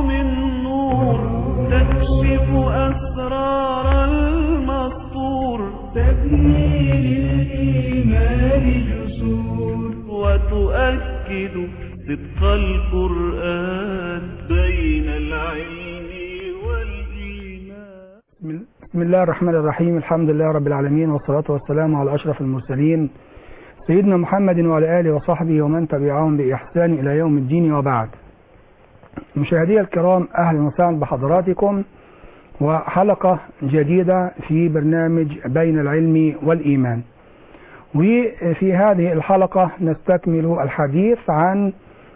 من نور تكشف أسرار المسطور تبني للإيمان جسور وتؤكد صدق القرآن بين العلم والإيمان بسم الله الرحمن الرحيم الحمد لله رب العالمين والصلاة والسلام على أشرف المرسلين سيدنا محمد وعلى آله وصحبه ومن تبعهم بإحسان إلى يوم الدين وبعد مشاهدي الكرام أهلا وسهلا بحضراتكم وحلقة جديدة في برنامج بين العلم والإيمان وفي هذه الحلقة نستكمل الحديث عن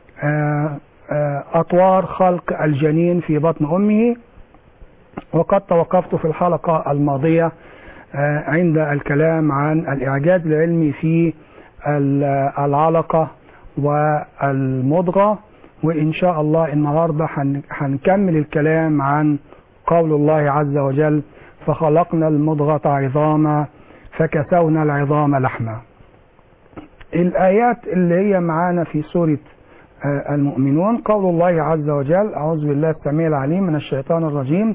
أطوار خلق الجنين في بطن أمه وقد توقفت في الحلقة الماضية عند الكلام عن الإعجاز العلمي في العلقة والمضغة وإن شاء الله النهاردة هنكمل الكلام عن قول الله عز وجل فخلقنا المضغة عظاما فكسونا العظام لحما الآيات اللي هي معانا في سورة المؤمنون قول الله عز وجل أعوذ بالله السميع العليم من الشيطان الرجيم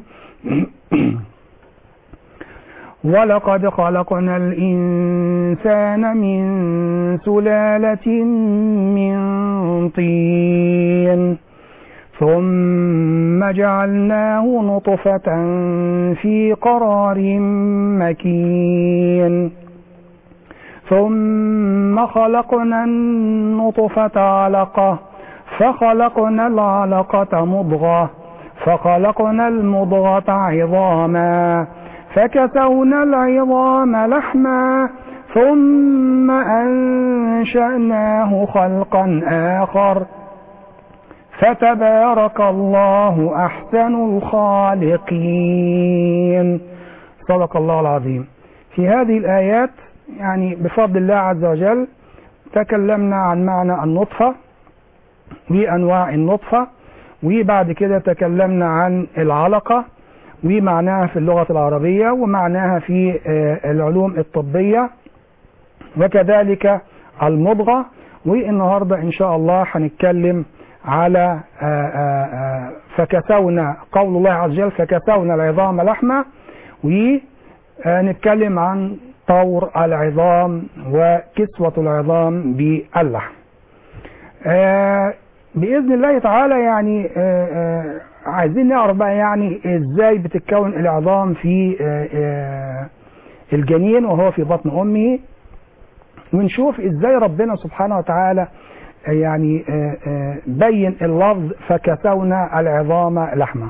ولقد خلقنا الإنسان من سلالة من طين ثم جعلناه نطفة في قرار مكين ثم خلقنا النطفة علقة فخلقنا العلقة مضغة فخلقنا المضغة عظاما فكسونا العظام لحما ثم أنشأناه خلقا آخر فتبارك الله أحسن الخالقين صدق الله العظيم في هذه الآيات يعني بفضل الله عز وجل تكلمنا عن معنى النطفة وأنواع النطفة وبعد كده تكلمنا عن العلقة ومعناها في اللغة العربية ومعناها في العلوم الطبية وكذلك المضغة والنهاردة إن شاء الله هنتكلم على فكسونا قول الله عز وجل فكسونا العظام لحمة ونتكلم عن طور العظام وكسوة العظام باللحم بإذن الله تعالى يعني عايزين نعرف بقى يعني ازاي بتتكون العظام في الجنين وهو في بطن امه ونشوف ازاي ربنا سبحانه وتعالى يعني بين اللفظ فكسونا العظام لحمه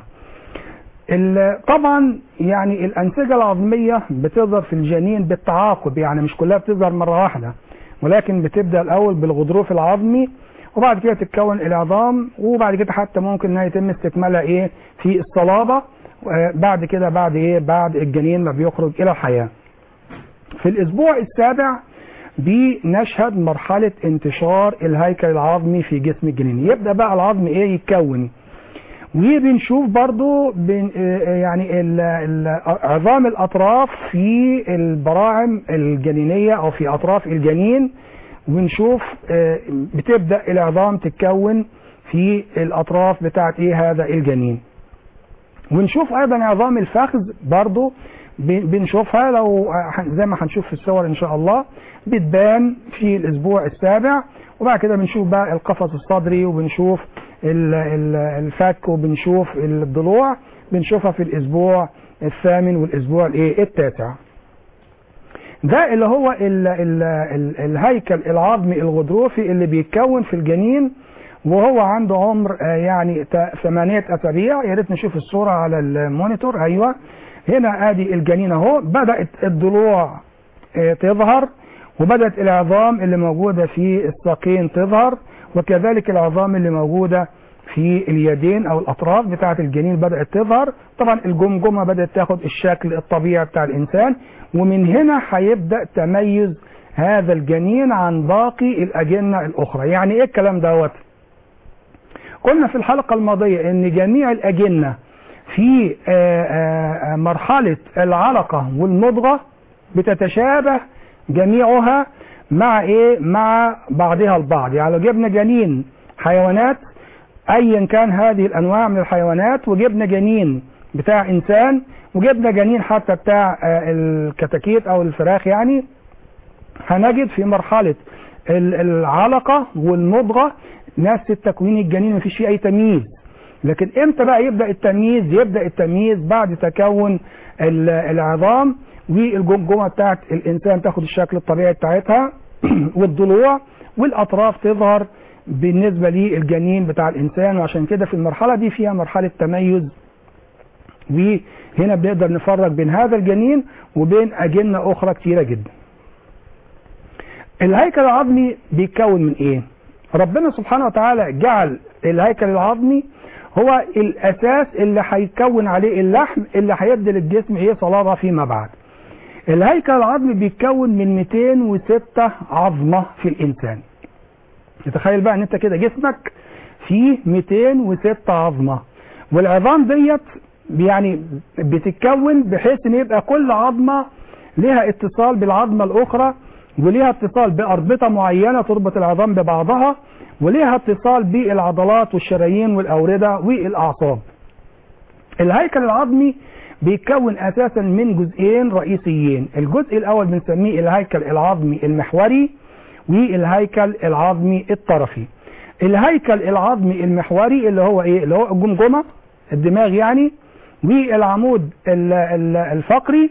طبعا يعني الانسجه العظميه بتظهر في الجنين بالتعاقب يعني مش كلها بتظهر مره واحده ولكن بتبدا الاول بالغضروف العظمي وبعد كده تتكون العظام وبعد كده حتى ممكن انها يتم استكمالها ايه في الصلابه بعد كده بعد ايه بعد الجنين ما بيخرج الى الحياه في الاسبوع السابع بنشهد مرحله انتشار الهيكل العظمي في جسم الجنين يبدا بقى العظم ايه يتكون وبنشوف برضو بن يعني عظام الاطراف في البراعم الجنينيه او في اطراف الجنين ونشوف بتبدا العظام تتكون في الاطراف بتاعت ايه هذا الجنين ونشوف ايضا عظام الفخذ برضو بنشوفها لو زي ما هنشوف في الصور ان شاء الله بتبان في الاسبوع السابع وبعد كده بنشوف بقى القفص الصدري وبنشوف الفك وبنشوف الضلوع بنشوفها في الاسبوع الثامن والاسبوع الايه التاسع ده اللي هو ال ال ال الهيكل العظمي الغضروفي اللي بيتكون في الجنين وهو عنده عمر يعني ثمانية أسابيع يا ريت نشوف الصورة على المونيتور أيوه هنا ادي الجنين اهو بدأت الضلوع تظهر وبدأت العظام اللي موجودة في الساقين تظهر وكذلك العظام اللي موجودة في اليدين او الاطراف بتاعه الجنين بدات تظهر طبعا الجمجمه بدات تاخد الشكل الطبيعي بتاع الانسان ومن هنا هيبدا تميز هذا الجنين عن باقي الاجنه الاخرى يعني ايه الكلام دوت قلنا في الحلقه الماضيه ان جميع الاجنه في مرحله العلقه والمضغه بتتشابه جميعها مع ايه مع بعضها البعض يعني لو جبنا جنين حيوانات ايا كان هذه الانواع من الحيوانات وجبنا جنين بتاع انسان وجبنا جنين حتى بتاع آه، الكتاكيت او الفراخ يعني هنجد في مرحلة ال- العلقة والمضغة نفس التكوين الجنين مفيش فيه اي تمييز لكن امتى بقى يبدأ التمييز يبدأ التمييز بعد تكون ال- العظام والجمجمة بتاعت الانسان تاخد الشكل الطبيعي بتاعتها والضلوع والاطراف تظهر بالنسبة للجنين بتاع الانسان وعشان كده في المرحلة دي فيها مرحلة تميز وهنا بنقدر نفرق بين هذا الجنين وبين أجنة أخرى كتيرة جدا الهيكل العظمي بيتكون من ايه ربنا سبحانه وتعالى جعل الهيكل العظمي هو الاساس اللي هيكون عليه اللحم اللي هيدي للجسم ايه صلابه فيما بعد الهيكل العظمي بيتكون من 206 عظمه في الانسان تخيل بقى ان انت كده جسمك فيه 206 عظمه والعظام ديت يعني بتتكون بحيث ان يبقى كل عظمه لها اتصال بالعظمه الاخرى وليها اتصال بأربطة معينة تربط العظام ببعضها وليها اتصال بالعضلات والشرايين والأوردة والأعصاب الهيكل العظمي بيتكون أساسا من جزئين رئيسيين الجزء الأول بنسميه الهيكل العظمي المحوري والهيكل العظمي الطرفي الهيكل العظمي المحوري اللي هو ايه اللي هو الجمجمة الدماغ يعني والعمود ال- ال- الفقري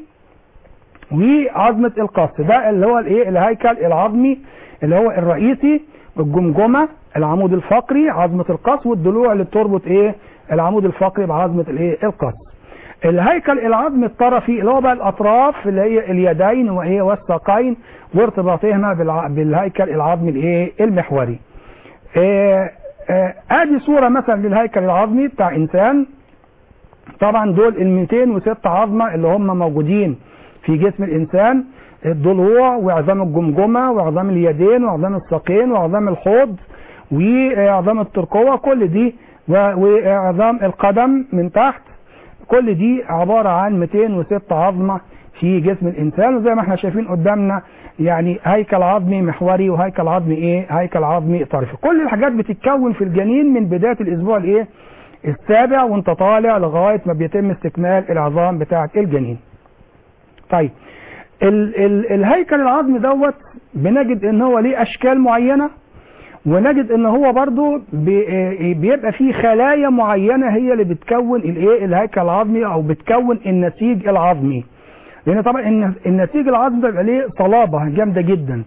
وعظمة القص ده اللي هو الايه الهيكل العظمي اللي هو الرئيسي الجمجمة العمود الفقري عظمة القص والضلوع اللي بتربط ايه العمود الفقري بعظمة الايه القص الهيكل العظمي الطرفي اللي هو بقى الاطراف اللي هي اليدين وايه والساقين وارتباطهما بالع- بالهيكل العظمي الايه المحوري آه، آه، ادي صورة مثلا للهيكل العظمي بتاع انسان طبعا دول ال 206 عظمة اللي هم موجودين في جسم الإنسان الضلوع وعظام الجمجمة وعظام اليدين وعظام الساقين وعظام الحوض وعظام الترقوة كل دي و- وعظام القدم من تحت كل دي عبارة عن 206 عظمة في جسم الإنسان وزي ما احنا شايفين قدامنا يعني هيكل عظمي محوري وهيكل عظمي ايه هيكل عظمي طرفي كل الحاجات بتتكون في الجنين من بداية الأسبوع الايه السابع وانت طالع لغاية ما بيتم استكمال العظام بتاعة الجنين طيب ال ال الهيكل العظمي دوت بنجد ان هو ليه اشكال معينة ونجد ان هو برضو بي- بيبقى فيه خلايا معينة هي اللي بتكون الايه الهيكل العظمي او بتكون النسيج العظمي لان طبعا الن- النسيج العظمي ده بيبقى ليه صلابة جامدة جدا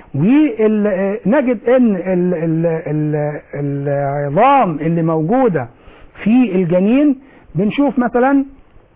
ونجد ان ال ال ال العظام اللي موجودة في الجنين بنشوف مثلا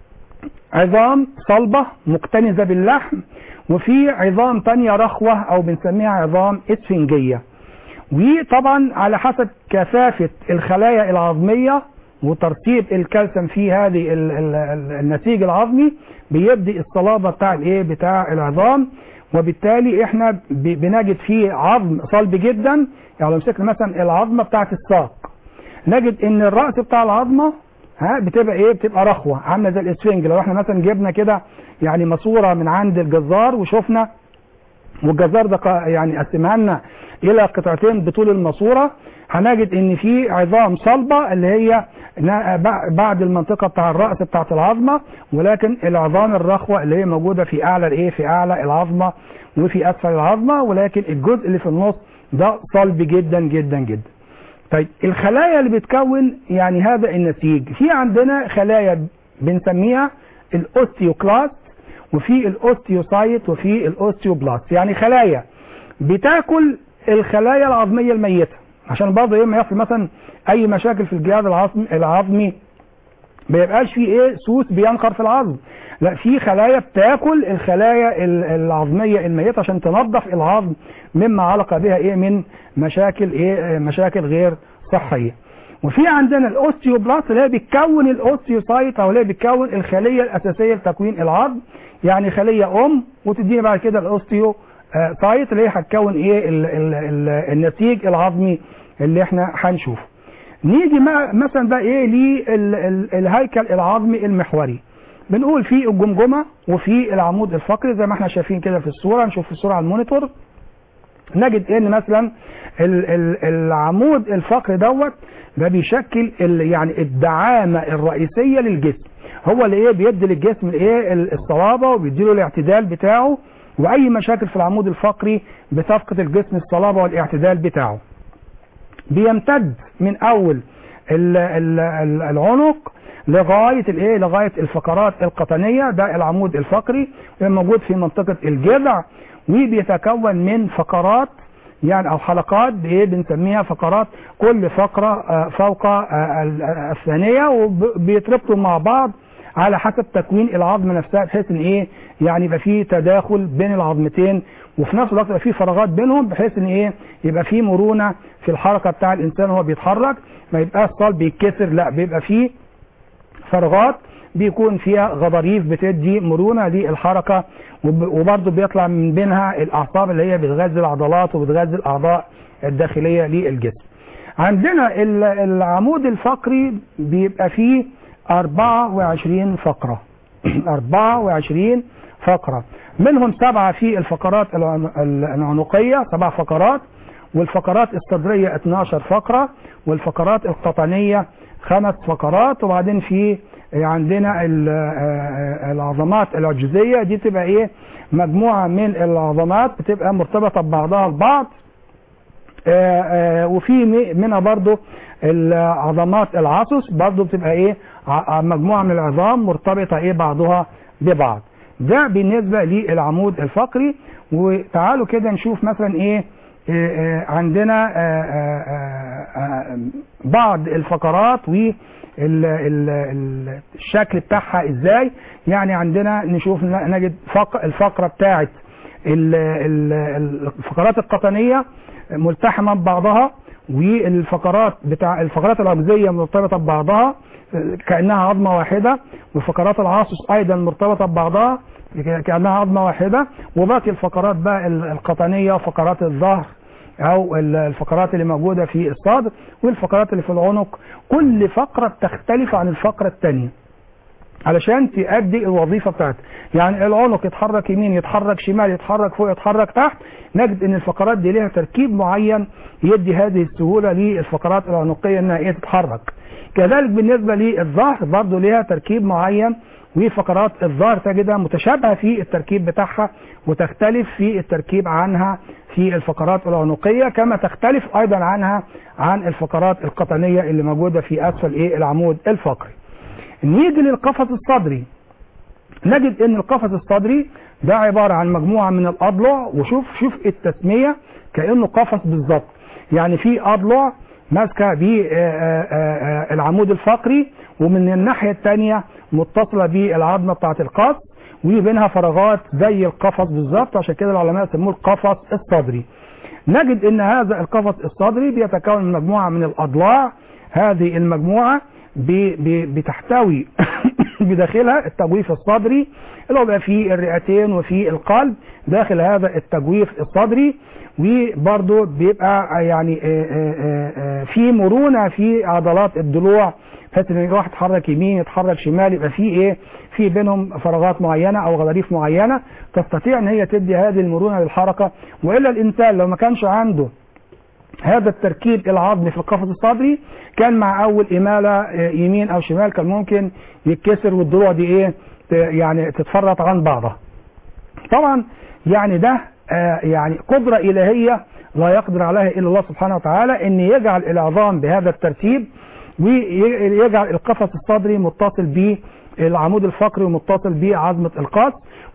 عظام صلبة مكتنزة باللحم وفي عظام تانية رخوة او بنسميها عظام اسفنجية وطبعا على حسب كثافة الخلايا العظمية وترتيب الكالسيوم في هذه ال- ال- ال- النسيج العظمي بيبدي الصلابة بتاع الايه بتاع العظام وبالتالي احنا ب- بنجد فيه عظم صلب جدا يعني لو مسكنا مثلا العظمة بتاعت الساق نجد ان الرأس بتاع العظمة ها بتبقى ايه بتبقى رخوة عاملة زي الاسفنج لو احنا مثلا جبنا كده يعني ماسورة من عند الجزار وشفنا والجزار ده قا- يعني قسمها لنا الى قطعتين بطول الماسوره هنجد ان في عظام صلبه اللي هي نا- بع- بعد المنطقه بتاع الراس بتاعه العظمه ولكن العظام الرخوه اللي هي موجوده في اعلى الايه في اعلى العظمه وفي اسفل العظمه ولكن الجزء اللي في النص ده صلب جدا جدا جدا طيب الخلايا اللي بتكون يعني هذا النسيج في عندنا خلايا بنسميها الاوستيوكلاست وفي الاوستيوسايت وفي الاوستيوبلاست يعني خلايا بتاكل الخلايا العظميه الميته عشان برضه ايه ما يحصل مثلا اي مشاكل في الجهاز العظمي العظمي ما يبقاش في ايه سوس بينخر في العظم لا في خلايا بتاكل الخلايا ال- العظميه الميته عشان تنظف العظم مما علق بها ايه من مشاكل ايه مشاكل غير صحيه وفي عندنا الاوستيوبلاست اللي هي بتكون الاوستيوسايت او اللي هي بتكون الخليه الاساسيه لتكوين العظم يعني خليه ام وتدينا بعد كده الاوستيو آه، سايت اللي هي هتكون ايه ال ال ال النسيج العظمي اللي احنا هنشوفه نيجي ما- مثلا بقى ايه للهيكل العظمي المحوري بنقول في الجمجمه وفي العمود الفقري زي ما احنا شايفين كده في الصوره نشوف في الصوره على المونيتور نجد ان مثلا ال- ال- العمود الفقري دوت ده بيشكل ال- يعني الدعامه الرئيسيه للجسم هو اللي ايه بيدي للجسم الايه ال- الصلابه وبيديله الاعتدال بتاعه واي مشاكل في العمود الفقري بتفقد الجسم الصلابه والاعتدال بتاعه بيمتد من اول ال- ال- ال- العنق لغايه الايه لغايه الفقرات القطنيه ده العمود الفقري موجود في منطقه الجذع وبيتكون من فقرات يعني او حلقات بايه بنسميها فقرات كل فقره آه، فوق آه، ال- آه، الثانيه وبيتربطوا مع بعض على حسب تكوين العظم نفسها بحيث ان ايه يعني يبقى في تداخل بين العظمتين وفي نفس الوقت يبقى في فراغات بينهم بحيث ان ايه يبقى في مرونه في الحركه بتاع الانسان وهو بيتحرك ما يبقاش صلب بيتكسر لا بيبقى فيه فراغات بيكون فيها غضاريف بتدي مرونه للحركه وب- وبرضه بيطلع من بينها الاعصاب اللي هي بتغذي العضلات وبتغذي الاعضاء الداخليه للجسم. عندنا ال- العمود الفقري بيبقى فيه 24 فقره 24 فقره منهم سبعه في الفقرات العن- العنقيه سبع فقرات والفقرات الصدريه 12 فقره والفقرات القطنيه خمس فقرات وبعدين في عندنا ال- آه، العظمات العجزيه دي تبقى ايه مجموعه من العظمات بتبقى مرتبطه ببعضها البعض آه، آه، وفي م- منها برضو العظمات العصص برضو بتبقى ايه ع- مجموعه من العظام مرتبطه ايه بعضها ببعض ده بالنسبه للعمود الفقري وتعالوا كده نشوف مثلا ايه آه، آه، عندنا آه، آه، آه، آه، بعض الفقرات والشكل بتاعها ازاي يعني عندنا نشوف ن- نجد فق- الفقره بتاعت ال- ال- الفقرات القطنيه ملتحمه ببعضها والفقرات بتاع الفقرات العجزيه مرتبطه ببعضها كانها عظمه واحده والفقرات العاصص ايضا مرتبطه ببعضها كانها عظمه واحده وباقي الفقرات بقى ال- القطنيه وفقرات الظهر او ال- الفقرات اللي موجوده في الصدر والفقرات اللي في العنق كل فقره بتختلف عن الفقره الثانيه علشان تأدي الوظيفة بتاعتها يعني العنق يتحرك يمين يتحرك شمال يتحرك فوق يتحرك تحت نجد ان الفقرات دي لها تركيب معين يدي هذه السهولة للفقرات العنقية انها ايه تتحرك كذلك بالنسبة للظهر برضو لها تركيب معين وفقرات الظهر تجدها متشابهة في التركيب بتاعها وتختلف في التركيب عنها في الفقرات العنقية كما تختلف ايضا عنها عن الفقرات القطنية اللي موجودة في اسفل ايه العمود الفقري نيجي للقفص الصدري نجد ان القفص الصدري ده عبارة عن مجموعة من الاضلع وشوف شوف التسمية كأنه قفص بالظبط يعني في اضلع ماسكة بالعمود الفقري ومن الناحية الثانية متصلة بالعظمة بتاعة القص وبينها فراغات زي القفص بالظبط عشان كده العلماء سموه القفص الصدري نجد ان هذا القفص الصدري بيتكون من مجموعة من الاضلاع هذه المجموعة ب- ب- بتحتوي بداخلها التجويف الصدري اللي هو بقى فيه الرئتين وفيه القلب داخل هذا التجويف الصدري وبرضه بيبقى يعني آه، آه، آه، في مرونه في عضلات الضلوع بحيث ان الواحد يتحرك يمين يتحرك شمال يبقى في ايه في بينهم فراغات معينه او غضاريف معينه تستطيع ان هي تدي هذه المرونه للحركه والا الانسان لو ما كانش عنده هذا التركيب العظمي في القفص الصدري كان مع اول اماله آه، يمين او شمال كان ممكن يتكسر والضلوع دي ايه ت- يعني تتفرط عن بعضها طبعا يعني ده آه، يعني قدرة إلهية لا يقدر عليها إلا الله سبحانه وتعالى أن يجعل العظام بهذا الترتيب ويجعل القفص الصدري متصل بالعمود الفقري ومتصل بعظمة القاص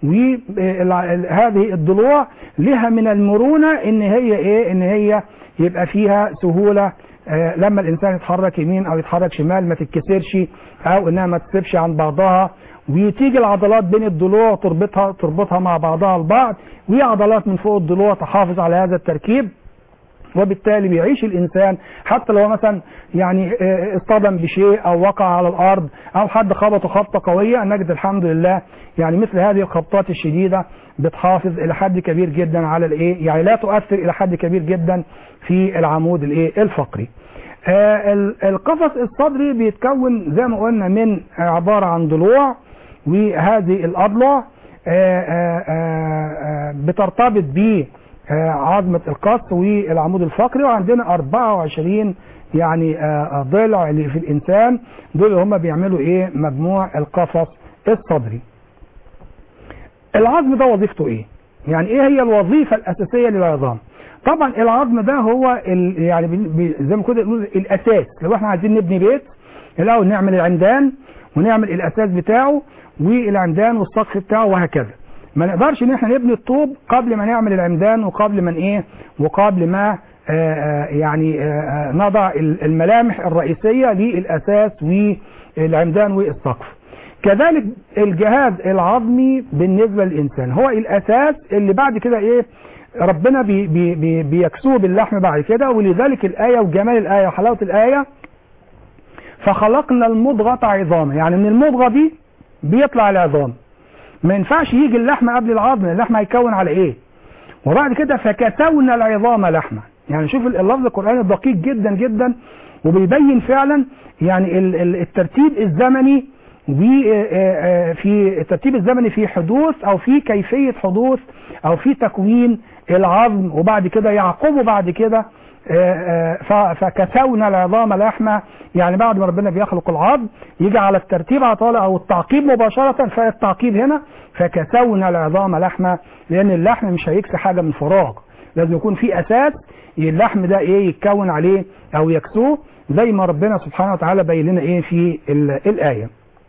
وهذه الضلوع لها من المرونة ان هي ايه ان هي يبقى فيها سهولة آه، لما الانسان يتحرك يمين او يتحرك شمال ما تتكسرش او انها ما تسيبش عن بعضها وتيجي العضلات بين الضلوع تربطها تربطها مع بعضها البعض وعضلات من فوق الضلوع تحافظ على هذا التركيب وبالتالي بيعيش الانسان حتى لو مثلا يعني آه، اصطدم بشيء او وقع على الارض او حد خبطه خبطه قويه نجد الحمد لله يعني مثل هذه الخبطات الشديده بتحافظ الى حد كبير جدا على الايه يعني لا تؤثر الى حد كبير جدا في العمود الايه الفقري آه، ال- القفص الصدري بيتكون زي ما قلنا من عباره عن ضلوع وهذه الاضلع آه، آه، آه، آه، بترتبط ب آه، عظمة القص والعمود الفقري وعندنا 24 يعني آه، آه، ضلع اللي في الإنسان دول هم بيعملوا إيه مجموع القفص الصدري العظم ده وظيفته إيه يعني إيه هي الوظيفة الأساسية للعظام طبعا العظم ده هو ال يعني بي- بي- زي ما كنا بنقول الأساس لو احنا عايزين نبني بيت الأول نعمل العمدان ونعمل الأساس بتاعه والعمدان والسقف بتاعه وهكذا ما نقدرش ان احنا نبني الطوب قبل ما نعمل العمدان وقبل ما ايه وقبل ما آه، آه، يعني آه، آه، نضع ال- الملامح الرئيسية للأساس والعمدان والسقف كذلك الجهاز العظمي بالنسبة للإنسان هو الأساس اللي بعد كده إيه ربنا بي بي بي بيكسوه باللحم بعد كده ولذلك الآية وجمال الآية وحلاوة الآية فخلقنا المضغة عظاما يعني من المضغة دي بيطلع العظام ما ينفعش يجي اللحم قبل العظم اللحم هيكون على ايه وبعد كده فكسونا العظام لحما يعني شوف اللفظ القرآني دقيق جدا جدا وبيبين فعلا يعني ال- ال- الترتيب الزمني وفي الترتيب الزمني في حدوث او في كيفية حدوث او في تكوين العظم وبعد كده يعقبه بعد كده آه، آه، ف- فكسونا العظام لحمة يعني بعد ما ربنا بيخلق العظم يجي على الترتيب على طول او التعقيب مباشرة فالتعقيب هنا فكسونا العظام لحمة لان اللحم مش هيكسي حاجة من فراغ لازم يكون في اساس اللحم ده ايه يتكون عليه او يكسوه زي ما ربنا سبحانه وتعالى بين لنا ايه في ال- الايه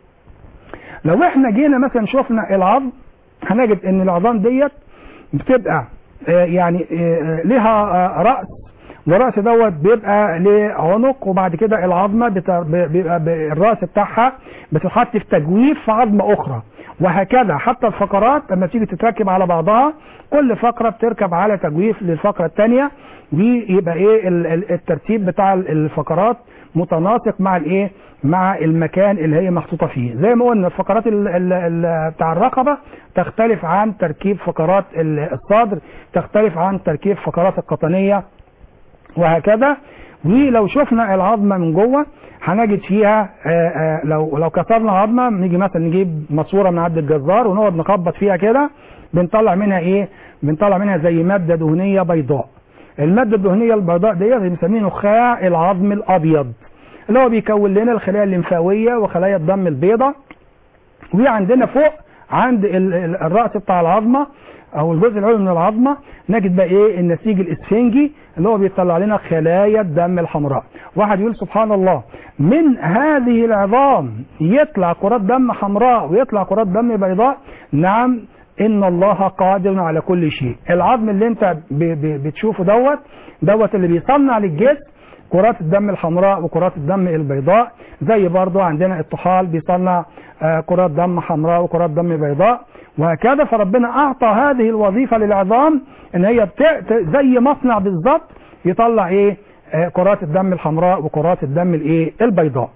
لو احنا جينا مثلا شفنا العظم هنجد ان العظام ديت بتبقى آه، يعني آه، لها آه، رأس والرأس دوت بيبقى له عنق وبعد كده العظمة بت- ب- بيبقى ب- الرأس بتاعها بتتحط في تجويف في عظمة أخرى وهكذا حتى الفقرات لما تيجي تتركب على بعضها كل فقرة بتركب على تجويف للفقرة الثانية ويبقى ايه ال- ال- الترتيب بتاع الفقرات متناسق مع الايه مع المكان اللي هي محطوطه فيه زي ما قلنا الفقرات ال ال ال بتاع الرقبه تختلف عن تركيب فقرات ال- الصدر تختلف عن تركيب فقرات القطنيه وهكذا ولو شفنا العظمه من جوه هنجد فيها آآ آآ لو لو كسرنا عظمه نيجي مثلا نجيب ماسوره من عند الجزار ونقعد نخبط فيها كده بنطلع منها ايه بنطلع منها زي ماده دهنيه بيضاء الماده الدهنيه البيضاء ديت بنسميه نخاع العظم الابيض اللي هو بيكون لنا الخلايا الليمفاويه وخلايا الدم البيضاء وعندنا فوق عند ال- ال- الراس بتاع العظمه او الجزء العلوي من العظمه نجد بقى ايه النسيج الاسفنجي اللي هو بيطلع لنا خلايا الدم الحمراء واحد يقول سبحان الله من هذه العظام يطلع كرات دم حمراء ويطلع كرات دم بيضاء نعم ان الله قادر على كل شيء العظم اللي انت ب- ب- بتشوفه دوت دوت اللي بيصنع للجسم كرات الدم الحمراء وكرات الدم البيضاء زي برضو عندنا الطحال بيصنع آه، كرات دم حمراء وكرات دم بيضاء وهكذا فربنا اعطى هذه الوظيفة للعظام ان هي بت... ت- زي مصنع بالظبط يطلع ايه آه، كرات الدم الحمراء وكرات الدم الايه البيضاء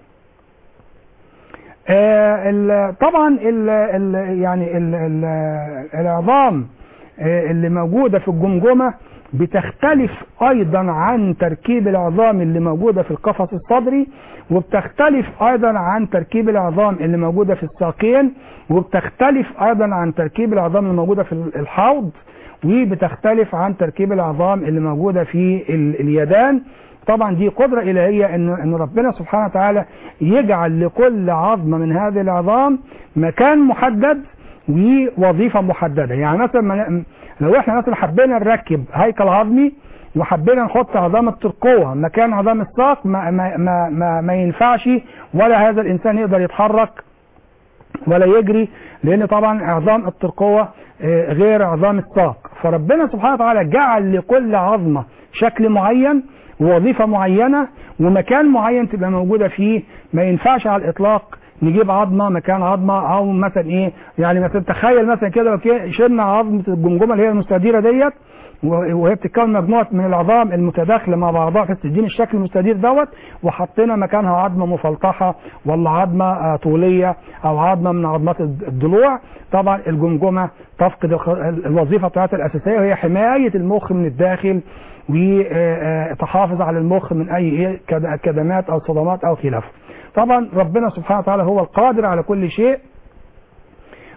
آه، ال- طبعا ال ال يعني ال ال العظام آه، اللي موجودة في الجمجمة بتختلف ايضا عن تركيب العظام اللي موجودة في القفص الصدري وبتختلف ايضا عن تركيب العظام اللي موجودة في الساقين وبتختلف ايضا عن تركيب العظام اللي موجودة في الحوض وبتختلف عن تركيب العظام اللي موجودة في ال- اليدان طبعا دي قدرة إلهية إن إن ربنا سبحانه وتعالى يجعل لكل عظمة من هذه العظام مكان محدد ووظيفة محددة يعني مثلا ما- لو احنا مثلا حبينا نركب هيكل عظمي وحبينا نحط عظام الترقوة مكان عظام الساق ما, ما, ما, ما, ما ينفعش ولا هذا الإنسان يقدر يتحرك ولا يجري لان طبعا عظام الترقوة آه، غير عظام الساق فربنا سبحانه وتعالى جعل لكل عظمة شكل معين ووظيفة معينة ومكان معين تبقى موجودة فيه ما ينفعش على الاطلاق نجيب عظمة مكان عظمة او مثلا ايه يعني مثلا تخيل مثلا كده لو كي- شلنا عظمة الجمجمة اللي هي المستديرة ديت و- وهي بتتكون مجموعة من العظام المتداخلة مع بعضها في تدين الشكل المستدير دوت وحطينا مكانها عظمة مفلطحة ولا عظمة آه، طولية أو عظمة من عظمات الد- الضلوع طبعا الجمجمة تفقد الخ- ال- الوظيفة بتاعتها الأساسية وهي حماية المخ من الداخل وتحافظ على المخ من أي إيه كد- كدمات أو صدمات أو خلافه طبعا ربنا سبحانه وتعالى هو القادر على كل شيء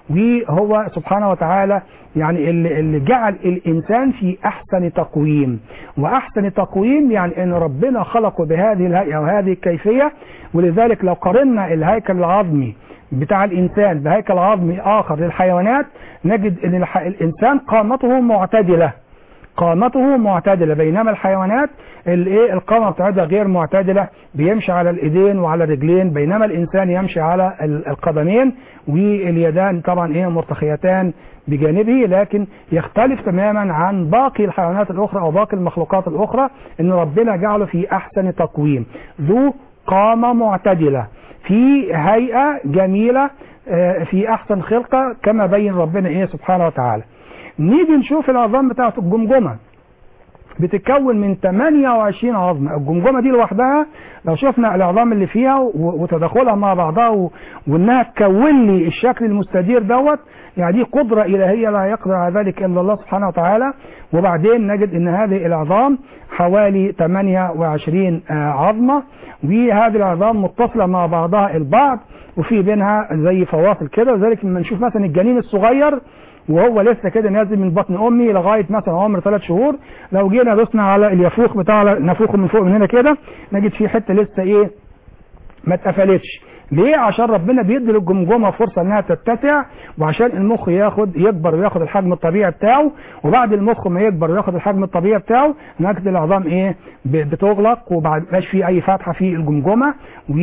وهو سبحانه وتعالى يعني اللي اللي جعل الانسان في احسن تقويم واحسن تقويم يعني ان ربنا خلقه بهذه الهيئه وهذه الكيفيه ولذلك لو قارنا الهيكل العظمي بتاع الانسان بهيكل عظمي اخر للحيوانات نجد ان الح- الانسان قامته معتدله قامته معتدلة بينما الحيوانات الايه القامة بتاعتها غير معتدلة بيمشي على الايدين وعلى الرجلين بينما الانسان يمشي على ال- القدمين واليدان طبعا ايه مرتخيتان بجانبه لكن يختلف تماما عن باقي الحيوانات الاخرى او باقي المخلوقات الاخرى ان ربنا جعله في احسن تقويم ذو قامة معتدلة في هيئة جميلة آه، في احسن خلقة كما بين ربنا ايه سبحانه وتعالى نيجي نشوف العظام بتاعت الجمجمة بتتكون من 28 عظمة الجمجمة دي لوحدها لو شفنا العظام اللي فيها و- وتداخلها مع بعضها و- وانها تكون لي الشكل المستدير دوت يعني دي قدرة إلهية لا يقدر على ذلك إلا الله سبحانه وتعالى وبعدين نجد ان هذه العظام حوالي 28 آه، عظمة وهذه العظام متصلة مع بعضها البعض وفي بينها زي فواصل كده وذلك لما نشوف مثلا الجنين الصغير وهو لسه كده نازل من بطن امي لغايه مثلا عمر ثلاث شهور لو جينا دوسنا على اليافوخ بتاع نافوخه من فوق من هنا كده نجد فيه حته لسه ايه ما اتقفلتش ليه عشان ربنا بيدي للجمجمه فرصه انها تتسع وعشان المخ ياخد يكبر وياخد الحجم الطبيعي بتاعه وبعد المخ ما يكبر وياخد الحجم الطبيعي بتاعه نجد العظام ايه ب- بتغلق وبعد مش في اي فتحه في الجمجمه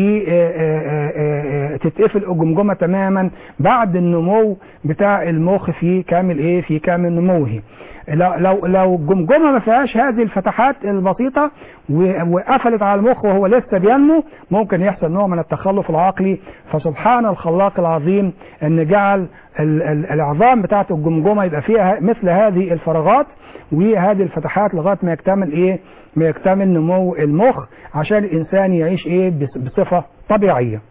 وتتقفل الجمجمه تماما بعد النمو بتاع المخ في كامل ايه في كامل نموه لو لو لو الجمجمه ما فيهاش هذه الفتحات البسيطه و- وقفلت على المخ وهو لسه بينمو ممكن يحصل نوع من التخلف العقلي فسبحان الخلاق العظيم ان جعل ال- ال- العظام بتاعه الجمجمه يبقى فيها مثل هذه الفراغات وهذه الفتحات لغايه ما يكتمل ايه ما يكتمل نمو المخ عشان الانسان يعيش ايه بص- بصفه طبيعيه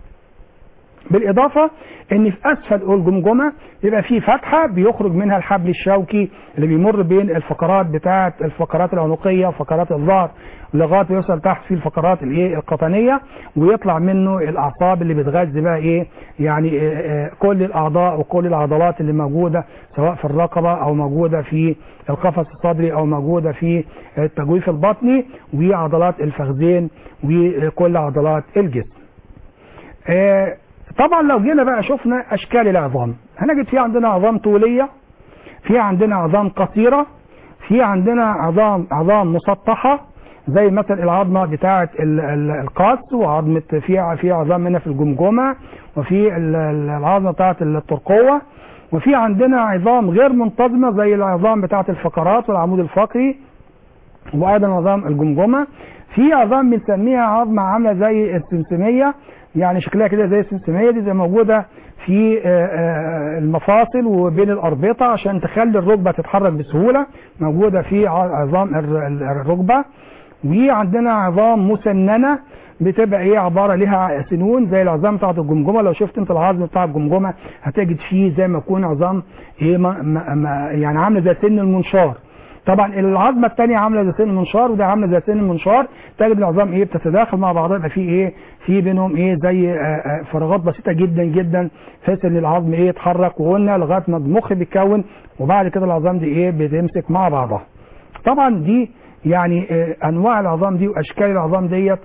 بالإضافة إن في أسفل الجمجمة يبقى في فتحة بيخرج منها الحبل الشوكي اللي بيمر بين الفقرات بتاعة الفقرات العنقية وفقرات الظهر لغاية ما يوصل تحت في الفقرات الإيه القطنية ويطلع منه الأعصاب اللي بتغذي بقى إيه يعني آه، آه، كل الأعضاء وكل العضلات اللي موجودة سواء في الرقبة أو موجودة في القفص الصدري أو موجودة في التجويف البطني وعضلات الفخذين وكل عضلات الجسم. آه، طبعا لو جينا بقى شفنا اشكال العظام هنجد في عندنا عظام طوليه في عندنا عظام قصيره في عندنا عظام عظام مسطحه زي مثلا العظمه بتاعه ال- ال- القاس وعظمه في في عظام هنا في الجمجمه وفي ال- ال- العظمه بتاعه الترقوه وفي عندنا عظام غير منتظمه زي العظام بتاعه الفقرات والعمود الفقري وايضا عظام الجمجمه في عظام بنسميها عظمه عامله زي السمسميه يعني شكلها كده زي السمسميه دي زي موجوده في آه، آه، المفاصل وبين الاربطه عشان تخلي الركبه تتحرك بسهوله موجوده في ع- عظام الر- ال- الركبه وعندنا عظام مسننه بتبقى ايه عباره لها سنون زي العظام بتاعت الجمجمه لو شفت انت العظم بتاع الجمجمه هتجد فيه زي ما يكون عظام ايه ما ما ما يعني عامله زي سن المنشار طبعا العظمه الثانيه عامله زي سن المنشار وده عامله زي سن المنشار تجد العظام ايه بتتداخل مع بعضها يبقى في ايه في بينهم ايه زي آه، آه، فراغات بسيطه جدا جدا بحيث ان العظم ايه يتحرك وقلنا لغايه ما المخ بيتكون وبعد كده العظام دي ايه بتمسك مع بعضها طبعا دي يعني آه، انواع العظام دي واشكال العظام ديت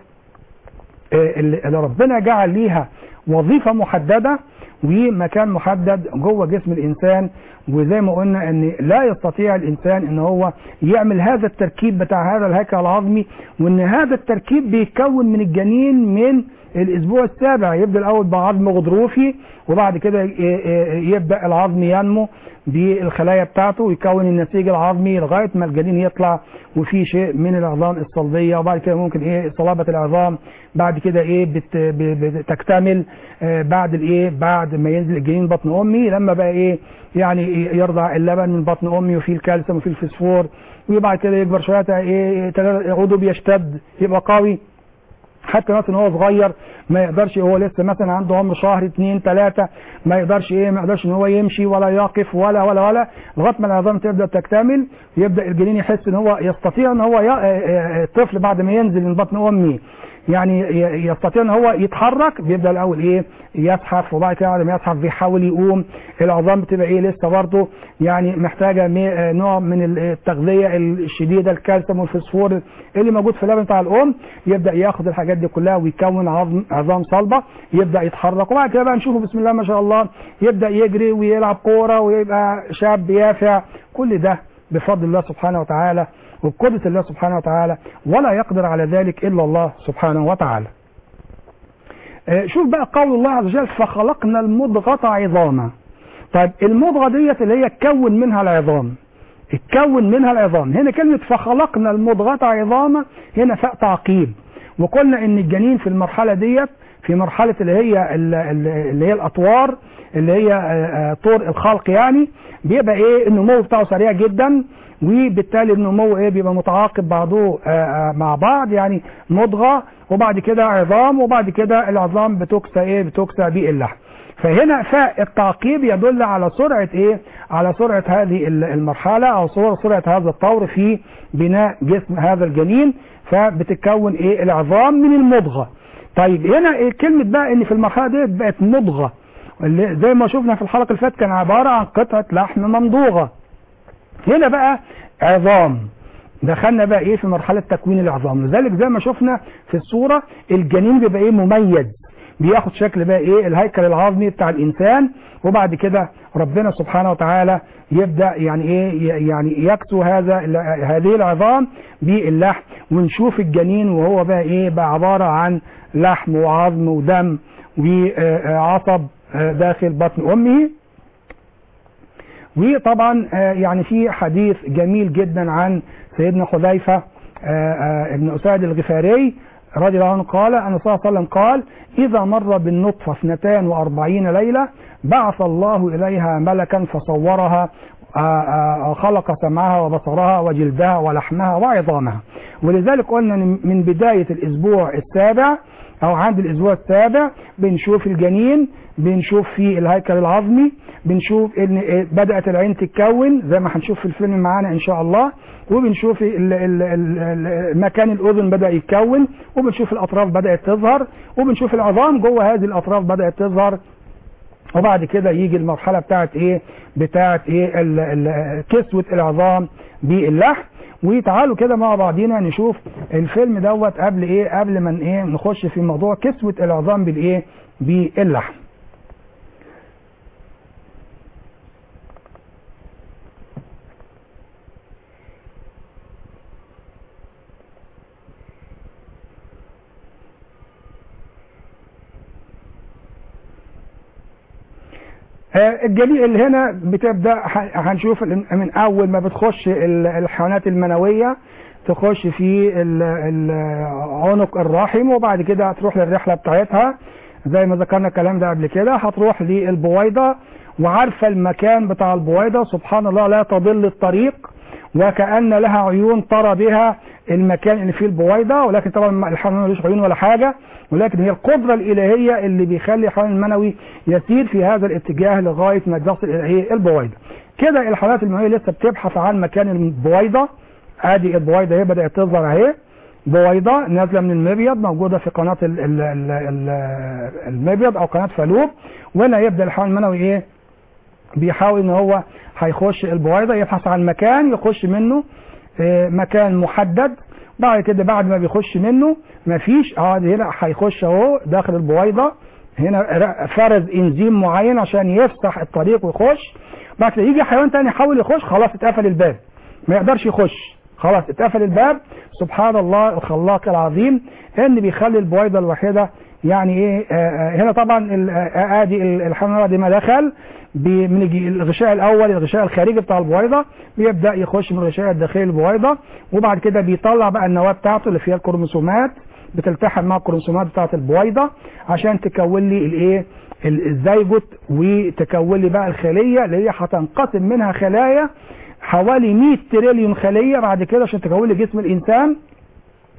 آه، اللي اللي ربنا جعل ليها وظيفة محددة ومكان محدد جوه جسم الإنسان وزي ما قلنا أن لا يستطيع الإنسان أن هو يعمل هذا التركيب بتاع هذا الهيكل العظمي وأن هذا التركيب بيتكون من الجنين من الأسبوع السابع يبدأ الأول بعظم غضروفي وبعد كده ي- ي- يبدأ العظم ينمو بالخلايا بتاعته ويكون النسيج العظمي لغاية ما الجنين يطلع وفي شيء من العظام الصلبية وبعد كده ممكن ايه صلابة العظام بعد كده ايه بت ب- بتكتمل آه بعد الايه بعد ما ينزل الجنين بطن امي لما بقى ايه يعني إيه يرضع اللبن من بطن امي وفيه الكالسيوم وفيه الفسفور وبعد كده يكبر شوية ايه تلاقي عضو بيشتد يبقى قوي حتى مثلا هو صغير ما يقدرش هو لسه مثلا عنده عمر شهر اتنين تلاتة ما يقدرش ايه ما يقدرش ان هو يمشي ولا يقف ولا ولا ولا لغايه ما العظام تبدا تكتمل يبدا الجنين يحس ان هو يستطيع ان هو ي- آه، آه، الطفل بعد ما ينزل من بطن امي يعني ي- يستطيع ان هو يتحرك بيبدا الاول ايه يزحف وبعد كده بعد ما يزحف بيحاول يقوم العظام بتبقى ايه لسه برضه يعني محتاجه مي- آه، نوع من التغذيه الشديده الكالسيوم والفوسفور اللي موجود في اللبن بتاع الام يبدا ياخد الحاجات دي كلها ويكون عظم عظام صلبه يبدا يتحرك وبعد كده بقى نشوفه بسم الله ما شاء الله يبدا يجري ويلعب كوره ويبقى شاب يافع كل ده بفضل الله سبحانه وتعالى وبقدرة الله سبحانه وتعالى ولا يقدر على ذلك إلا الله سبحانه وتعالى آه، شوف بقى قول الله عز وجل فخلقنا المضغة عظاما طيب المضغة ديت اللي هي تكون منها العظام اتكون منها العظام هنا كلمة فخلقنا المضغة عظاما هنا فاء تعقيب وقلنا ان الجنين في المرحلة ديت في مرحلة اللي هي ال- ال- اللي هي الأطوار اللي هي آه، آه، طور الخلق يعني بيبقى ايه النمو بتاعه سريع جدا وبالتالي النمو ايه بيبقى متعاقب بعضه آه، آه، مع بعض يعني مضغة وبعد كده عظام وبعد كده العظام بتكسى ايه بتكسى باللحم فهنا فاء التعقيب يدل على سرعة ايه على سرعة هذه ال- المرحلة او سرعة سرعة هذا الطور في بناء جسم هذا الجنين فبتتكون ايه العظام من المضغة طيب هنا إيه كلمة بقى ان في المرحلة دي بقت مضغة اللي زي ما شفنا في الحلقة اللي فاتت كان عبارة عن قطعة لحم ممضوغة هنا بقى عظام دخلنا بقى ايه في مرحلة تكوين العظام لذلك زي ما شفنا في الصورة الجنين بيبقى ايه مميز بياخد شكل بقى ايه الهيكل العظمي بتاع الانسان وبعد كده ربنا سبحانه وتعالى يبدا يعني ايه ي- يعني يكسو هذا ال- هذه العظام باللحم ونشوف الجنين وهو بقى ايه بقى عباره عن لحم وعظم ودم وعصب داخل بطن امه وطبعا آه، يعني في حديث جميل جدا عن سيدنا حذيفة آه، آه، ابن أساد الغفاري رضي الله عنه قال أن صلى الله عليه وسلم قال إذا مر بالنطفة اثنتان وأربعين ليلة بعث الله إليها ملكا فصورها آه، آه، خلق سمعها وبصرها وجلدها ولحمها وعظامها ولذلك قلنا إن من بداية الأسبوع السابع او عند الاسبوع السابع بنشوف الجنين بنشوف فيه الهيكل العظمي بنشوف ان إيه بدات العين تتكون زي ما هنشوف في الفيلم معانا ان شاء الله وبنشوف ال- ال- ال- ال- مكان الاذن بدا يتكون وبنشوف الاطراف بدات تظهر وبنشوف العظام جوه هذه الاطراف بدات تظهر وبعد كده يجي المرحله بتاعت ايه بتاعت ايه ال- ال- كسوه العظام باللحم وتعالوا كده مع بعضينا نشوف الفيلم دوت قبل ايه قبل ما ايه نخش في موضوع كسوه العظام بالايه باللحم آه، الجليء اللي هنا بتبدا ح- هنشوف ال- من اول ما بتخش ال- الحيوانات المنويه تخش في ال- ال- عنق الرحم وبعد كده هتروح للرحله بتاعتها زي ما ذكرنا الكلام ده قبل كده هتروح للبويضه وعارفه المكان بتاع البويضه سبحان الله لا تضل الطريق وكأن لها عيون ترى بها المكان اللي فيه البويضة ولكن طبعا الحيوان ملوش عيون ولا حاجة ولكن هي القدرة الإلهية اللي بيخلي الحيوان المنوي يسير في هذا الاتجاه لغاية ما يصل إلى إيه البويضة كده الحالات المنوية لسه بتبحث عن مكان البويضة ادي البويضة هي بدأت تظهر اهي بويضة نازلة من المبيض موجودة في قناة ال- ال- ال- ال- المبيض او قناة فالوب وهنا يبدأ الحيوان المنوي ايه بيحاول ان هو هيخش البويضة يبحث عن مكان يخش منه آه، مكان محدد بعد كده بعد ما بيخش منه مفيش اه دي هنا هيخش اهو داخل البويضة هنا ر- فرز انزيم معين عشان يفتح الطريق ويخش بعد كده يجي حيوان تاني يحاول يخش خلاص اتقفل الباب ما يقدرش يخش خلاص اتقفل الباب سبحان الله الخلاق العظيم ان بيخلي البويضة الواحدة يعني ايه آه آه هنا طبعا ال- آه ادي ال- الحمل دي ما دخل بي- من الج- الغشاء الاول الغشاء الخارجي بتاع البويضه بيبدا يخش من الغشاء الداخلي البويضه وبعد كده بيطلع بقى النواه بتاعته اللي فيها الكروموسومات بتلتحم مع الكروموسومات بتاعه البويضه عشان تكون لي الايه ال- الزيجوت وتكون لي بقى الخليه اللي هي هتنقسم منها خلايا حوالي 100 تريليون خليه بعد كده عشان تكون لي جسم الانسان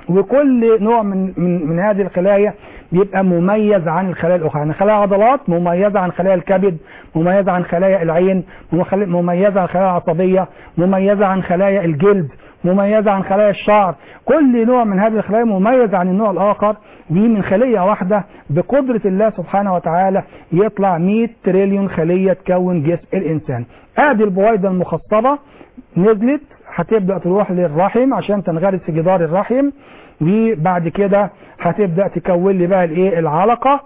وكل نوع من من من هذه الخلايا بيبقى مميز عن الخلايا الاخرى يعني خلايا عضلات مميزه عن خلايا الكبد مميزه عن خلايا العين ممخل- مميزه عن خلايا العصبيه مميزه عن خلايا الجلد مميزه عن خلايا الشعر كل نوع من هذه الخلايا مميز عن النوع الاخر دي من خليه واحده بقدره الله سبحانه وتعالى يطلع 100 تريليون خليه تكون جسم الانسان ادي البويضه المخصبه نزلت هتبدا تروح للرحم عشان تنغرس في جدار الرحم وبعد كده هتبدا تكون لي بقى الايه العلقه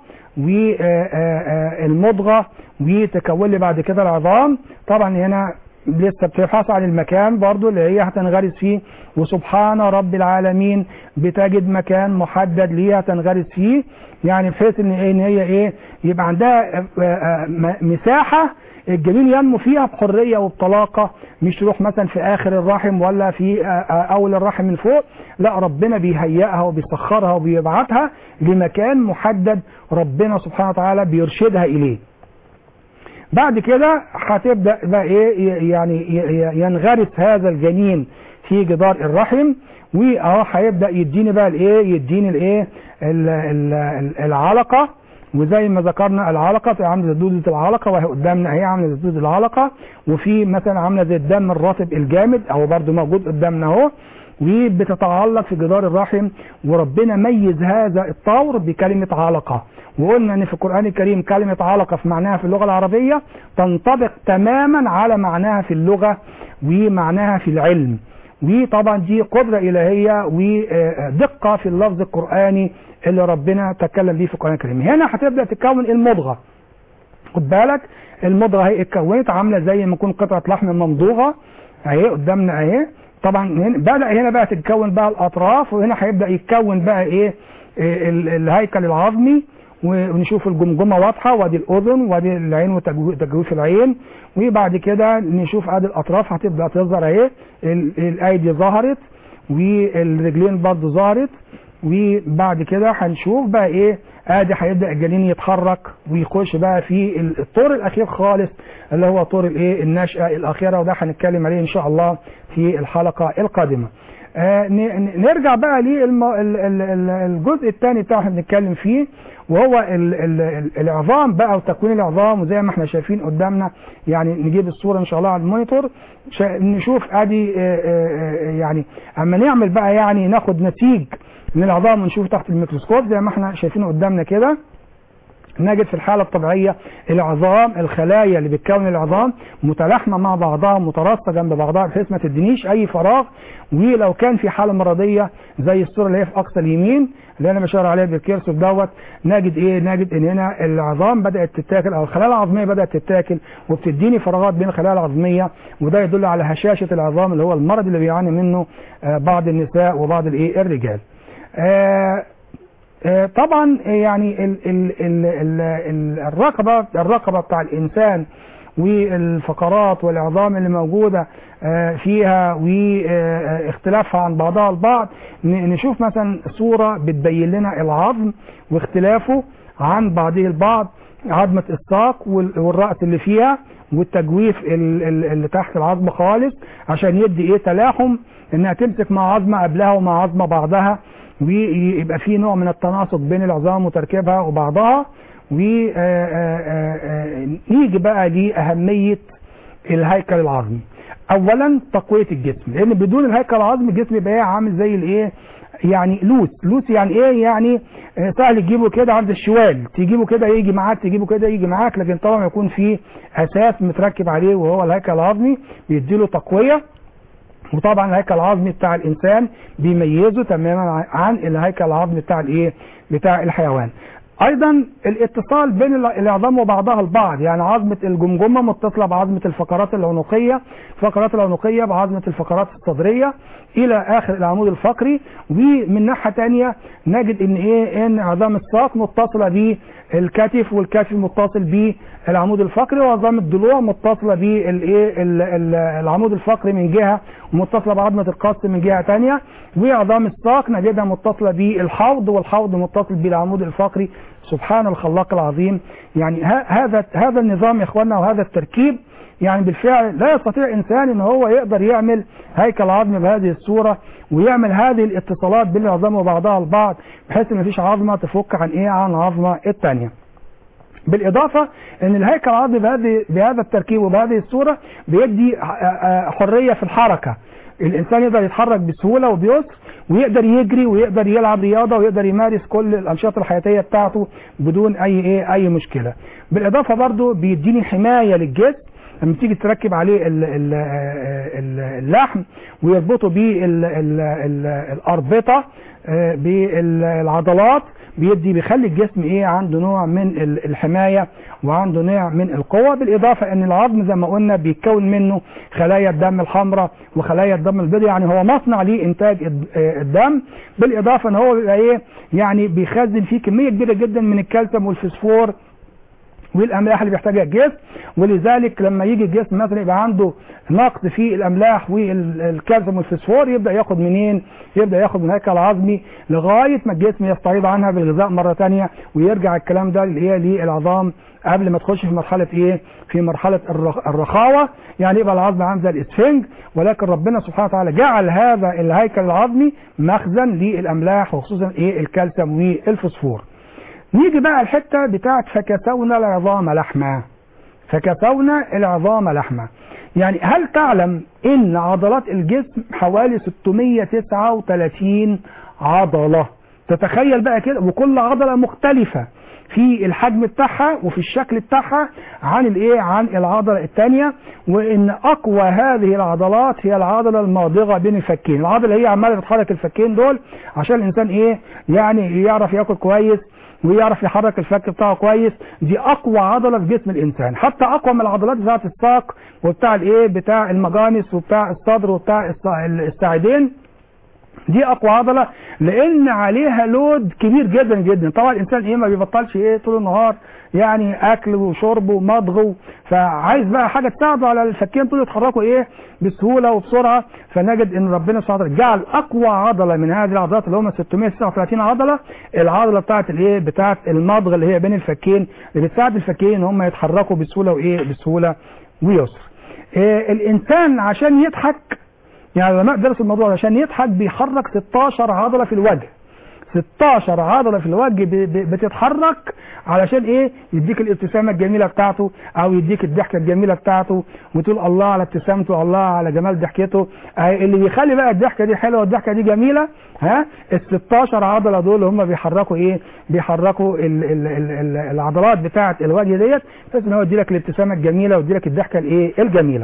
والمضغه وتكون لي بعد كده العظام طبعا هنا لسه بتبحث عن المكان برضو اللي هي هتنغرس فيه وسبحان رب العالمين بتجد مكان محدد ليها تنغرس فيه يعني بحيث ان إيه- ان هي ايه يبقى عندها آه، آه، م- مساحه الجنين ينمو فيها بحريه وبطلاقه مش تروح مثلا في اخر الرحم ولا في آه، آه، اول الرحم من فوق لا ربنا بيهيئها وبيسخرها وبيبعتها لمكان محدد ربنا سبحانه وتعالى بيرشدها اليه بعد كده هتبدا بقى ايه ي- يعني ي- ي- ينغرس هذا الجنين في جدار الرحم واهو هيبدا يديني بقى الايه يديني الايه ال- ال- ال- العلقه وزي ما ذكرنا العلقه تبقى عامله زي دوده العلقه وهي قدامنا اهي عامله زي دوده العلقه وفي مثلا عامله زي الدم الرطب الجامد اهو برده موجود قدامنا اهو وبتتعلق في جدار الرحم وربنا ميز هذا الطور بكلمة علقة وقلنا ان في القرآن الكريم كلمة علقة في معناها في اللغة العربية تنطبق تماما على معناها في اللغة ومعناها في العلم وطبعا دي قدرة إلهية ودقة في اللفظ القرآني اللي ربنا تكلم بيه في القرآن الكريم هنا هتبدأ تتكون المضغة خد بالك المضغه اهي اتكونت عامله زي ما يكون قطعه لحم ممضوغه اهي قدامنا اهي طبعا هنا بدا هنا بقى تتكون بقى الاطراف وهنا هيبدا يتكون بقى ايه إيه ال- الهيكل العظمي ونشوف الجمجمه واضحه وادي الاذن وادي العين وتجويف العين وبعد كده نشوف ادي الاطراف هتبدا تظهر اهي ال- الايدي ظهرت والرجلين برضو ظهرت وبعد كده هنشوف بقى ايه ادي هيبدا الجنين يتحرك ويخش بقى في الطور الاخير خالص اللي هو طور الايه النشاه الاخيره وده هنتكلم عليه ان شاء الله في الحلقه القادمه آه ن- ن- نرجع بقى للجزء الثاني بتاعه احنا بنتكلم فيه وهو ال ال ال العظام بقى وتكوين العظام وزي ما احنا شايفين قدامنا يعني نجيب الصوره ان شاء الله على المونيتور شا- نشوف ادي آه، آه، آه، يعني اما نعمل بقى يعني ناخد نتيج من العظام ونشوف تحت الميكروسكوب زي ما احنا شايفينه قدامنا كده نجد في الحالة الطبيعية العظام الخلايا اللي بتكون العظام متلاحمة مع بعضها متراصة جنب بعضها بحيث ما تدينيش أي فراغ ولو كان في حالة مرضية زي الصورة اللي هي في أقصى اليمين اللي أنا بشاور عليها بالكيرسور دوت نجد إيه نجد إن هنا العظام بدأت تتاكل أو الخلايا العظمية بدأت تتاكل وبتديني فراغات بين الخلايا العظمية وده يدل على هشاشة العظام اللي هو المرض اللي بيعاني منه آه، بعض النساء وبعض الإيه الرجال. آه آه، طبعا يعني ال ال ال ال ال الرقبه الرقبه بتاع الانسان والفقرات والعظام اللي موجوده آه، فيها واختلافها عن بعضها البعض ن- نشوف مثلا صوره بتبين لنا العظم واختلافه عن بعضه البعض عظمه الساق وال- والراس اللي فيها والتجويف ال- ال- اللي تحت العظم خالص عشان يدي ايه تلاحم انها تمسك مع عظمه قبلها ومع عظمه بعدها ويبقى في نوع من التناسق بين العظام وتركيبها وبعضها ونيجي بقى لأهمية الهيكل العظمي اولا تقوية الجسم لان بدون الهيكل العظمي الجسم يبقى إيه عامل زي الايه يعني لوس لوس يعني ايه يعني آه، سهل تجيبه كده عند الشوال تجيبه كده يجي معاك تجيبه كده يجي معاك لكن طبعا يكون في اساس متركب عليه وهو الهيكل العظمي بيديله تقويه وطبعا الهيكل العظمي بتاع الانسان بيميزه تماما عن الهيكل العظمي بتاع الايه بتاع الحيوان ايضا الاتصال بين الع- العظام وبعضها البعض يعني عظمه الجمجمه متصله بعظمه الفقرات العنقيه الفقرات العنقيه بعظمه الفقرات الصدريه الى اخر العمود الفقري ومن ناحيه ثانيه نجد ان ايه ان عظام الساق متصله بالكتف والكتف متصل بالعمود الفقري وعظام الضلوع متصله بالايه ال- ال- العمود الفقري من جهه ومتصله بعظمه القص من جهه ثانيه وعظام الساق نجدها متصله بالحوض والحوض متصل بالعمود الفقري سبحان الخلاق العظيم يعني ه- هذا هذا النظام يا اخواننا وهذا التركيب يعني بالفعل لا يستطيع انسان ان هو يقدر يعمل هيكل عظمي بهذه الصوره ويعمل هذه الاتصالات بين العظام وبعضها البعض بحيث ان مفيش عظمه تفك عن ايه عن العظمه الثانيه بالإضافة أن الهيكل العظمي بهذه بهذا التركيب وبهذه الصورة بيدي حرية في الحركة الإنسان يقدر يتحرك بسهولة وبيسر ويقدر يجري ويقدر يلعب رياضة ويقدر يمارس كل الأنشطة الحياتية بتاعته بدون أي إيه أي مشكلة بالإضافة برضو بيديني حماية للجسم لما تيجي تركب عليه ال ال ال اللحم ويربطه بالأربطة بالعضلات بيدي بيخلي الجسم ايه عنده نوع من الحماية وعنده نوع من القوة بالاضافة ان العظم زي ما قلنا بيتكون منه خلايا الدم الحمراء وخلايا الدم البيضاء يعني هو مصنع لانتاج الدم بالاضافة ان هو بيبقى ايه يعني بيخزن فيه كمية كبيرة جدا من الكالسيوم والفسفور والاملاح اللي بيحتاجها الجسم ولذلك لما يجي الجسم مثلا يبقى عنده نقص في الاملاح والكالسيوم والفسفور يبدا ياخد منين يبدا ياخد من هيكل عظمي لغايه ما الجسم يستعيض عنها بالغذاء مره ثانيه ويرجع الكلام ده اللي هي للعظام قبل ما تخش في مرحله ايه في مرحله الرخاوه يعني يبقى العظم عامل زي الاسفنج ولكن ربنا سبحانه وتعالى جعل هذا الهيكل العظمي مخزن للاملاح وخصوصا ايه الكالسيوم والفسفور نيجي بقى الحتة بتاعت فكسونا العظام لحما فكسونا العظام لحما يعني هل تعلم ان عضلات الجسم حوالي 639 عضلة تتخيل بقى كده وكل عضلة مختلفة في الحجم بتاعها وفي الشكل بتاعها عن الايه عن العضله الثانيه وان اقوى هذه العضلات هي العضله الماضغه بين الفكين العضله هي عماله بتحرك الفكين دول عشان الانسان ايه يعني يعرف ياكل كويس ويعرف يحرك الفك بتاعه كويس دي اقوى عضله في جسم الانسان حتى اقوى من العضلات بتاعه الساق وبتاع الايه بتاع المجانس وبتاع الصدر وبتاع الساعدين دي اقوى عضله لان عليها لود كبير جدا جدا طبعا الانسان ايه ما بيبطلش ايه طول النهار يعني اكل وشرب ومضغ فعايز بقى حاجه تساعده على الفكين طول يتحركوا ايه بسهوله وبسرعه فنجد ان ربنا سبحانه وتعالى جعل اقوى عضله من هذه العضلات اللي هم 639 عضله العضله بتاعت الايه بتاعت المضغ اللي هي بين الفكين اللي بتساعد الفكين ان هم يتحركوا بسهوله وايه بسهوله ويسر إيه الانسان عشان يضحك يعني العلماء درسوا الموضوع عشان يضحك بيحرك 16 عضله في الوجه 16 عضلة في الوجه بتتحرك علشان ايه يديك الابتسامة الجميلة بتاعته او يديك الضحكة الجميلة بتاعته وتقول الله على ابتسامته الله على جمال ضحكته اللي بيخلي بقى الضحكة دي حلوة والضحكة دي جميلة ها ال 16 عضلة دول هم بيحركوا ايه بيحركوا ال ال ال العضلات بتاعة الوجه ديت بحيث ان هو يديلك الابتسامة الجميلة ويديلك الضحكة الايه الجميلة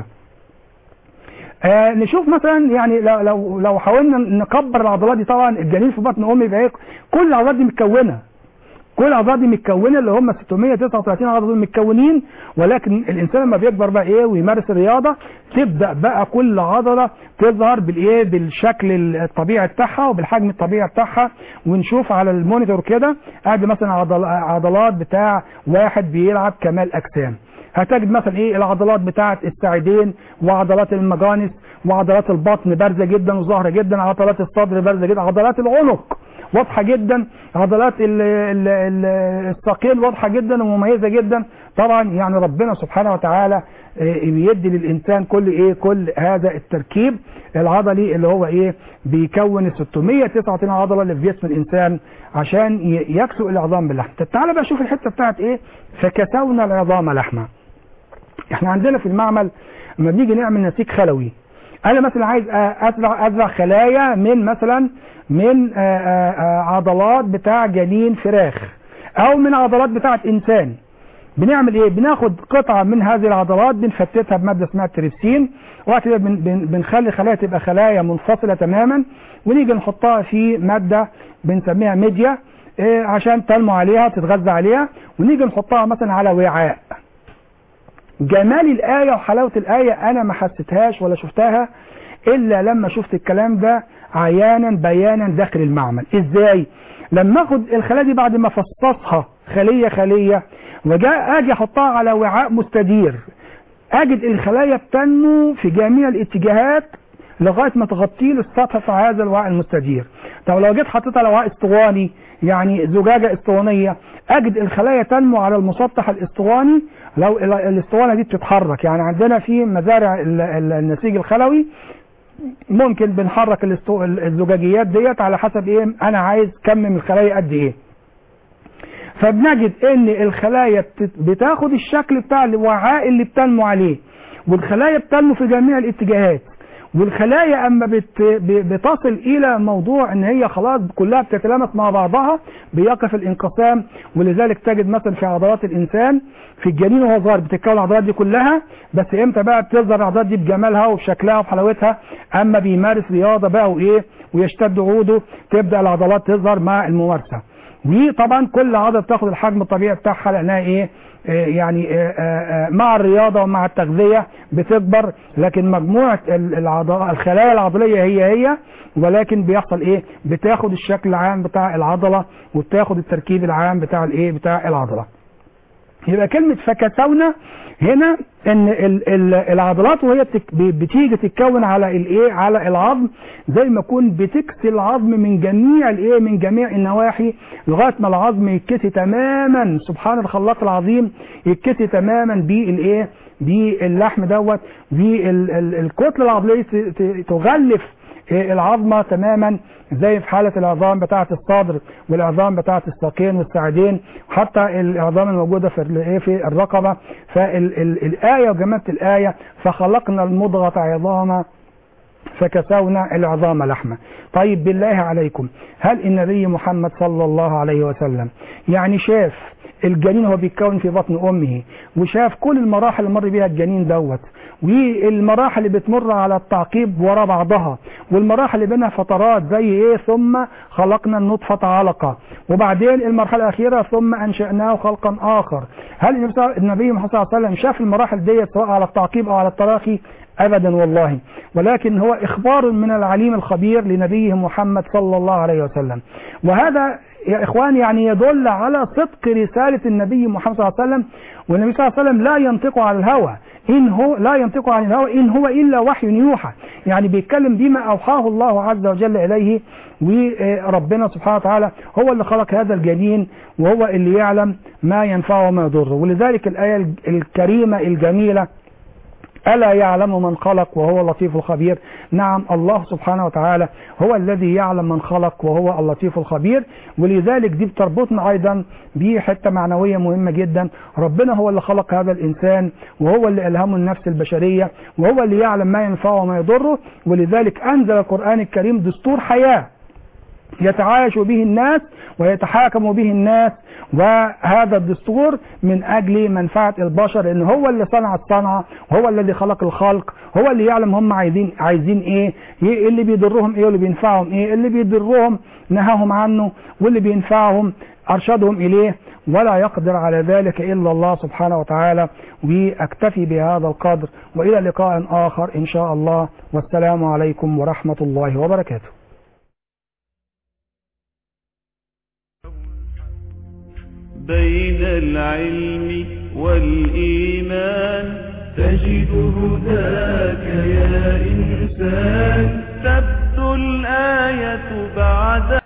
آه نشوف مثلا يعني لو لو لو حاولنا نكبر العضلات دي طبعا الجنين في بطن امي يبقى كل العضلات دي متكونه كل العضلات دي متكونه اللي هم 639 عضله دول متكونين ولكن الانسان لما بيكبر بقى ايه ويمارس الرياضه تبدا بقى كل عضله تظهر بالايه بالشكل الطبيعي بتاعها وبالحجم الطبيعي بتاعها ونشوف على المونيتور كده ادي مثلا عضل عضلات بتاع واحد بيلعب كمال اجسام هتجد مثلا ايه العضلات بتاعه الساعدين وعضلات المجانس وعضلات البطن بارزه جدا وظاهره جدا عضلات الصدر بارزه جدا عضلات العنق واضحه جدا عضلات ال ال ال الساقين واضحه جدا ومميزه جدا طبعا يعني ربنا سبحانه وتعالى بيدي للانسان كل ايه كل هذا التركيب العضلي اللي هو ايه بيكون ال 639 عضله اللي في جسم الانسان عشان يكسو العظام باللحم تعالى بقى شوف الحته بتاعت ايه فكسونا العظام لحما احنا عندنا في المعمل لما بنيجي نعمل نسيج خلوي انا مثلا عايز ازرع ازرع خلايا من مثلا من عضلات بتاع جنين فراخ او من عضلات بتاعه انسان بنعمل ايه بناخد قطعه من هذه العضلات بنفتتها بماده اسمها التريبسين وبعد كده بن بن بنخلي الخلايا تبقى خلايا منفصله تماما ونيجي نحطها في ماده بنسميها ميديا إيه عشان تنمو عليها تتغذى عليها ونيجي نحطها مثلا على وعاء جمال الآية وحلاوة الآية أنا ما حسيتهاش ولا شفتها إلا لما شفت الكلام ده عيانا بيانا داخل المعمل إزاي؟ لما أخد الخلايا دي بعد ما فصصها خلية خلية وجاء أجي أحطها على وعاء مستدير أجد الخلايا بتنمو في جميع الاتجاهات لغايه ما تغطي له السطح بتاع هذا الوعاء المستدير طب لو جيت حطيتها على وعاء اسطواني يعني زجاجه اسطوانيه اجد الخلايا تنمو على المسطح الاسطواني لو ال- الاسطوانه دي بتتحرك يعني عندنا في مزارع ال- ال- النسيج الخلوي ممكن بنحرك الاستو- الزجاجيات ديت على حسب ايه انا عايز كم من الخلايا قد ايه فبنجد ان الخلايا بت- بتاخد الشكل بتاع الوعاء اللي بتنمو عليه والخلايا بتنمو في جميع الاتجاهات والخلايا اما بت ب- بتصل الى موضوع ان هي خلاص كلها بتتلامس مع بعضها بيقف الانقسام ولذلك تجد مثلا في عضلات الانسان في الجنين وهو صغير بتتكون العضلات دي كلها بس امتى بقى بتظهر العضلات دي بجمالها وبشكلها وبحلاوتها اما بيمارس رياضه بقى وايه ويشتد عوده تبدا العضلات تظهر مع الممارسه وطبعا كل عضله بتاخد الحجم الطبيعي بتاعها لانها ايه آه، يعني آه، آه، آه، مع الرياضه ومع التغذيه بتكبر لكن مجموعه ال- العضلة الخلايا العضليه هي هي ولكن بيحصل ايه بتاخد الشكل العام بتاع العضله وبتاخد التركيب العام بتاع الايه بتاع العضله يبقى كلمة فكسونا هنا ان ال- ال- العضلات وهي بتك- ب- بتيجي تتكون على الايه على العظم زي ما يكون بتكسي العظم من جميع الايه من جميع النواحي لغايه ما العظم يتكسي تماما سبحان الخلاق العظيم يتكسي تماما بالايه باللحم دوت بالكتله العضليه ت- ت- تغلف إيه العظمة تماما زي في حالة العظام بتاعة الصدر والعظام بتاعة الساقين والساعدين حتى العظام الموجودة في ال- إيه في الرقبة فالآية وجمالة الآية فخلقنا المضغة عظاما فكسونا العظام لحمة طيب بالله عليكم هل النبي محمد صلى الله عليه وسلم يعني شاف الجنين هو بيتكون في بطن امه وشاف كل المراحل اللي مر بيها الجنين دوت والمراحل اللي بتمر على التعقيب وراء بعضها والمراحل اللي بينها فترات زي ايه ثم خلقنا النطفة علقة وبعدين المرحلة الأخيرة ثم أنشأناه خلقا آخر هل النبي صلى- النبي محمد صلى الله عليه وسلم شاف المراحل ديت سواء على التعقيب أو على التراخي أبدا والله ولكن هو إخبار من العليم الخبير لنبيه محمد صلى الله عليه وسلم وهذا يا إخوان يعني يدل على صدق رسالة النبي محمد صلى الله عليه وسلم والنبي صلى الله عليه وسلم لا ينطق عن الهوى إن هو لا ينطق عن الهوى إن هو إلا وحي يوحى يعني بيتكلم بما أوحاه الله عز وجل إليه وربنا سبحانه وتعالى هو اللي خلق هذا الجنين وهو اللي يعلم ما ينفعه وما يضره ولذلك الآية الكريمة الجميلة ألا يعلم من خلق وهو اللطيف الخبير نعم الله سبحانه وتعالى هو الذي يعلم من خلق وهو اللطيف الخبير ولذلك دي بتربطنا أيضا بحتة معنوية مهمة جدا ربنا هو اللي خلق هذا الإنسان وهو اللي ألهمه النفس البشرية وهو اللي يعلم ما ينفعه وما يضره ولذلك أنزل القرآن الكريم دستور حياة يتعايش به الناس ويتحاكم به الناس وهذا الدستور من أجل منفعة البشر لأن هو اللي صنع الصنعة هو الذي خلق الخلق هو اللي يعلم هم عايزين عايزين ايه إيه اللي بيضرهم ايه واللي بينفعهم ايه اللي بيضرهم نهاهم عنه واللي بينفعهم أرشدهم إليه ولا يقدر على ذلك إلا الله سبحانه وتعالى وأكتفي بهذا القدر وإلى لقاء آخر إن شاء الله والسلام عليكم ورحمة الله وبركاته بين العلم والإيمان تجد هداك يا إنسان تبدو الآية بعد